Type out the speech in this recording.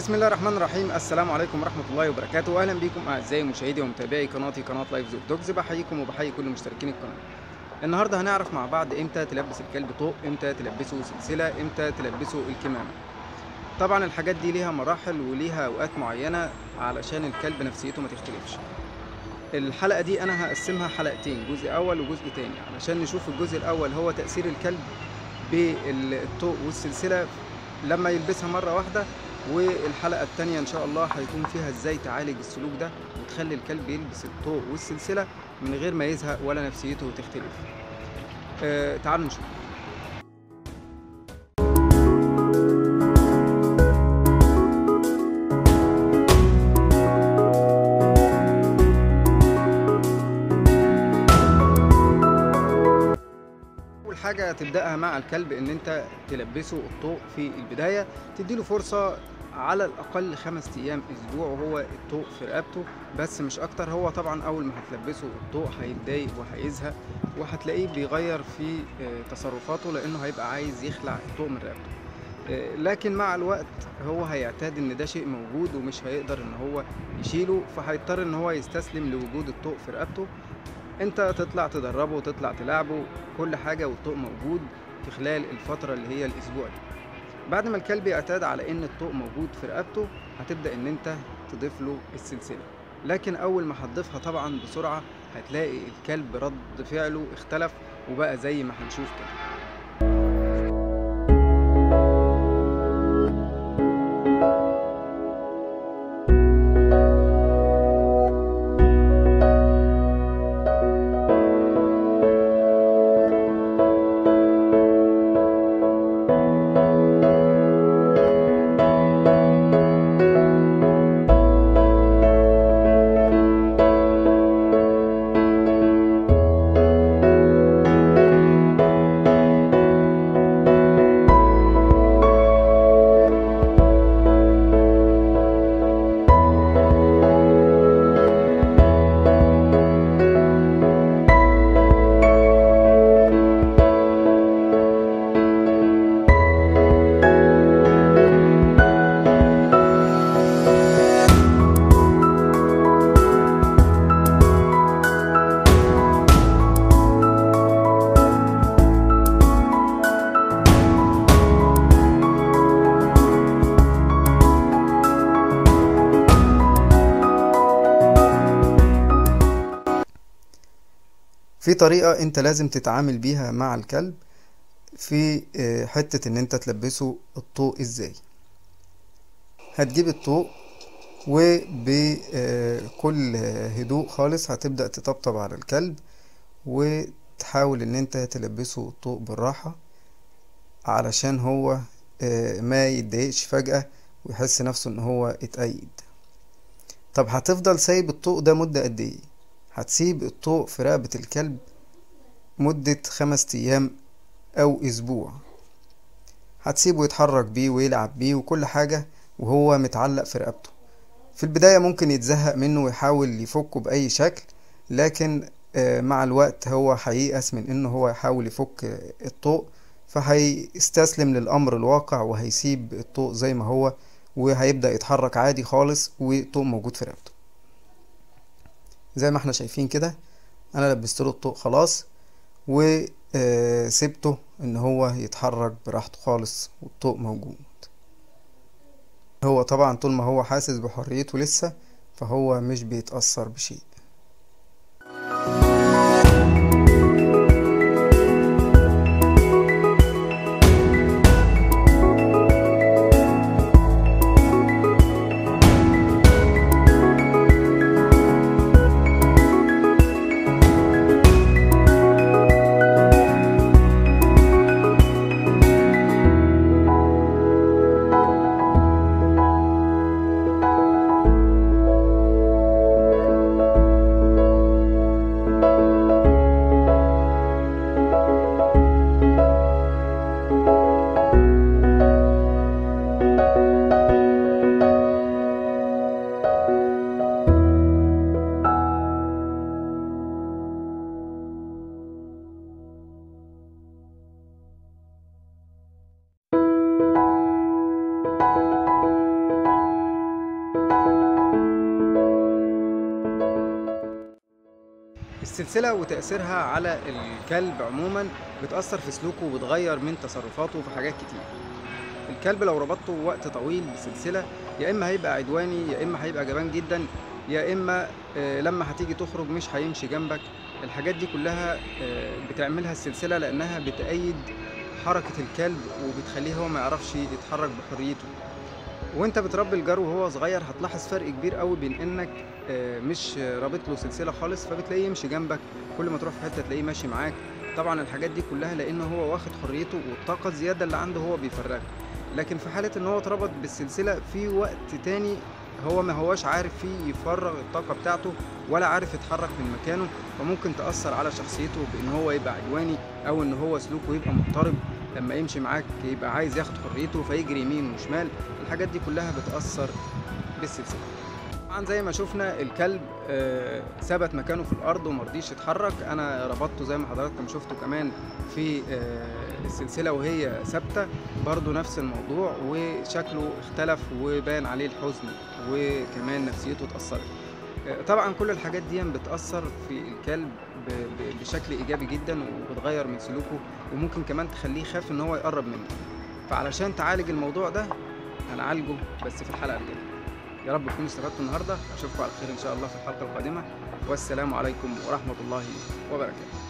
بسم الله الرحمن الرحيم السلام عليكم ورحمة الله وبركاته أهلا بكم أعزائي مشاهدي ومتابعي قناتي قناة لايف زوج دوجز بحييكم وبحيي كل مشتركين القناة النهاردة هنعرف مع بعض إمتى تلبس الكلب طوق إمتى تلبسه سلسلة إمتى تلبسه الكمامة طبعا الحاجات دي ليها مراحل وليها أوقات معينة علشان الكلب نفسيته ما تختلفش الحلقة دي أنا هقسمها حلقتين جزء أول وجزء تاني علشان نشوف الجزء الأول هو تأثير الكلب بالطوق والسلسلة لما يلبسها مرة واحدة والحلقة التانية إن شاء الله هيكون فيها إزاي تعالج السلوك ده وتخلي الكلب يلبس الطوق والسلسلة من غير ما يزهق ولا نفسيته تختلف آه تعالوا نشوف اول حاجه تبداها مع الكلب ان انت تلبسه الطوق في البدايه تديله فرصه على الاقل خمس ايام اسبوع وهو الطوق في رقبته بس مش اكتر هو طبعا اول ما هتلبسه الطوق هيتضايق وهيزهق وهتلاقيه بيغير في آه، تصرفاته لانه هيبقى عايز يخلع الطوق من رقبته آه، لكن مع الوقت هو هيعتاد ان ده شيء موجود ومش هيقدر ان هو يشيله فهيضطر ان هو يستسلم لوجود الطوق في رقبته انت تطلع تدربه وتطلع تلعبه كل حاجة والطوق موجود في خلال الفترة اللي هي الأسبوع دي بعد ما الكلب يعتاد على إن الطوق موجود في رقبته هتبدأ إن أنت تضيف له السلسلة لكن أول ما هتضيفها طبعا بسرعة هتلاقي الكلب رد فعله اختلف وبقى زي ما هنشوف كده في طريقة انت لازم تتعامل بيها مع الكلب في آه، حتة ان انت تلبسه الطوق ازاي هتجيب الطوق وبكل هدوء خالص هتبدأ تطبطب على الكلب وتحاول ان انت تلبسه الطوق بالراحة علشان هو آه، ما يتضايقش فجأة ويحس نفسه ان هو اتأيد طب هتفضل سايب الطوق ده مدة قد ايه هتسيب الطوق في رقبة الكلب مدة خمس أيام أو أسبوع هتسيبه يتحرك بيه ويلعب بيه وكل حاجة وهو متعلق في رقبته في البداية ممكن يتزهق منه ويحاول يفكه بأي شكل لكن آه، مع الوقت هو هييأس من إنه هو يحاول يفك آه، الطوق فهيستسلم للأمر الواقع وهيسيب الطوق زي ما هو وهيبدأ يتحرك عادي خالص والطوق موجود في رقبته زي ما احنا شايفين كده انا لبست له الطوق خلاص وسبته ان هو يتحرك براحته خالص والطوق موجود هو طبعا طول ما هو حاسس بحريته لسه فهو مش بيتأثر بشيء السلسلة وتأثيرها على الكلب عموما بتأثر في سلوكه وبتغير من تصرفاته في حاجات كتير الكلب لو ربطته وقت طويل بسلسلة يا إما هيبقى عدواني يا إما هيبقى جبان جدا يا إما آه، لما هتيجي تخرج مش هيمشي جنبك الحاجات دي كلها آه، بتعملها السلسلة لأنها بتأيد حركة الكلب وبتخليه هو ما يعرفش يتحرك بحريته وانت بتربي الجرو وهو صغير هتلاحظ فرق كبير قوي بين انك آه، مش رابط له سلسله خالص فبتلاقيه يمشي جنبك كل ما تروح في حته تلاقيه ماشي معاك طبعا الحاجات دي كلها لان هو واخد حريته والطاقه الزياده اللي عنده هو بيفرغها لكن في حاله ان هو اتربط بالسلسله في وقت تاني هو ما هوش عارف فيه يفرغ الطاقه بتاعته ولا عارف يتحرك من مكانه فممكن تاثر على شخصيته بان هو يبقى عدواني او ان هو سلوكه يبقى مضطرب لما يمشي معاك يبقى عايز ياخد حريته فيجري يمين وشمال الحاجات دي كلها بتأثر بالسلسلة طبعا زي ما شفنا الكلب آه، ثبت مكانه في الارض ومرضيش يتحرك انا ربطته زي ما حضراتكم شفتوا كمان في آه، السلسله وهي ثابته برضو نفس الموضوع وشكله اختلف وبان عليه الحزن وكمان نفسيته اتاثرت آه، طبعا كل الحاجات دي بتاثر في الكلب ب- ب- بشكل ايجابي جدا وبتغير من سلوكه وممكن كمان تخليه يخاف ان هو يقرب منك فعلشان تعالج الموضوع ده هنعالجه بس في الحلقه الجايه يا رب تكونوا استفدتوا النهارده اشوفكم على خير ان شاء الله في الحلقه القادمه والسلام عليكم ورحمه الله وبركاته